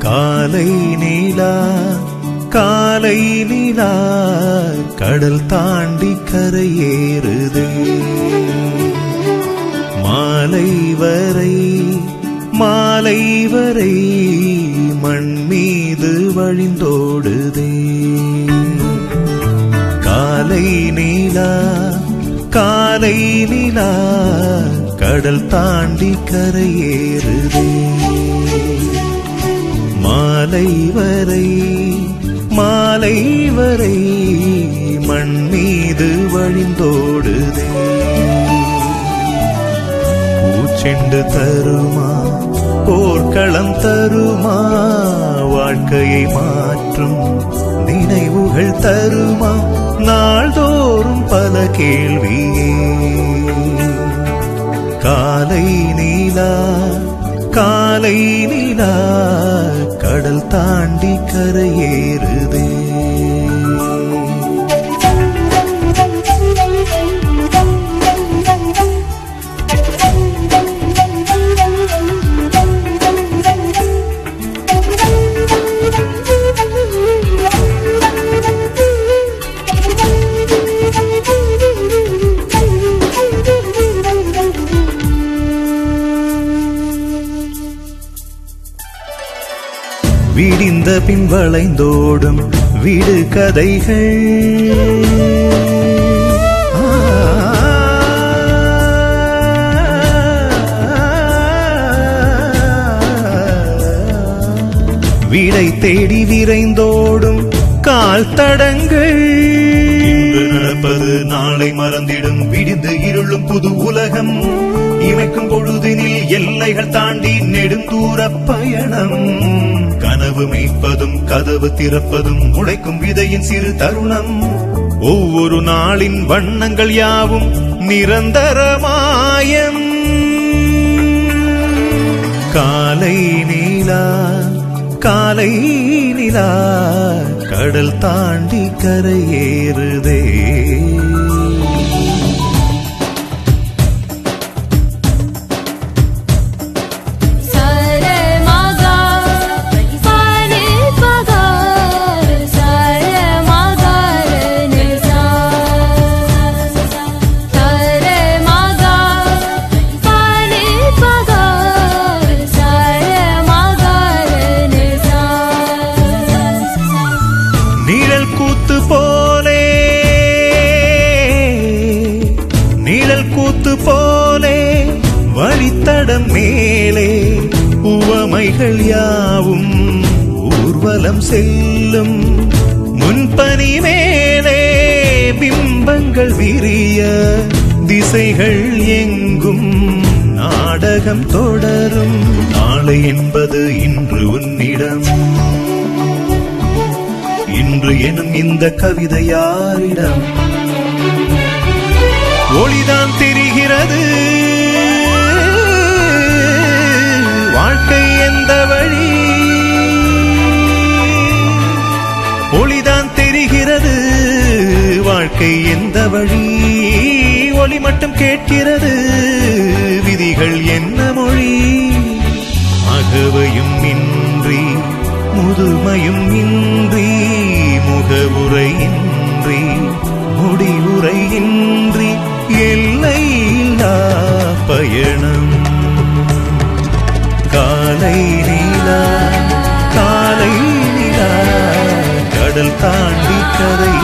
காலை நீலா காலை நீலா கடல் தாண்டி கரையேறுதே மாலை வரை மாலை வரை மண் மீது வழிந்தோடுதே காலை நீலா காலை நீலா கடல் தாண்டி கரையேறுதே மாலை வரை மாலை வரை மண் மீது வழிந்தோடுதே பூச்செண்டு தருமா போர்க்களம் தருமா வாழ்க்கையை மாற்றும் நினைவுகள் தருமா நாள்தோறும் பல கேள்வியே காலை நீலா காலை நீலா கடல் தாண்டி கரையேறுதே விடிந்த பின் வளைந்தோடும் வீடு கதைகள் வீடை தேடி விரைந்தோடும் கால் தடங்கள் இன்று நடப்பது நாளை மறந்திடும் விடிந்து இருளும் புது உலகம் இமைக்கும் பொழுதினில் எல்லைகள் தாண்டி நெடுந்தூர பயணம் கனவு மெய்ப்பதும் கதவு திறப்பதும் உழைக்கும் விதையின் சிறு தருணம் ஒவ்வொரு நாளின் வண்ணங்கள் யாவும் நிரந்தரமாயம் காலை நீலா காலை நிலா கடல் தாண்டி கரையேறுதே सारे मागा पानी पगार सारे मागार निसा सारे मागा पानी पगार सारे मागार निसा நிழல் கூத்து போலே நிழல் கூத்து போலே வழித்தடம் மேலே உவமைகள் யாவும் ஊர்வலம் செல்லும் முன்பனி மேலே பிம்பங்கள் விரிய திசைகள் எங்கும் நாடகம் தொடரும் நாளை என்பது இன்று உன்னிடம் இன்று எனும் இந்த கவிதை யாரிடம் ஒளிதான் தெரிகிறது வாழ்க்கை எந்த வழி ஒளிதான் தெரிகிறது வாழ்க்கை எந்த வழி ஒளி மட்டும் கேட்கிறது விதிகள் என்ன மொழி அகவையும் இன்றி முதுமையும் இன்றி முகவுரையின்றி முடிவுரையின்றி எல்லையில்லா பயணம் காலை நீலா காலை நீலா கடல் தாண்டி கரை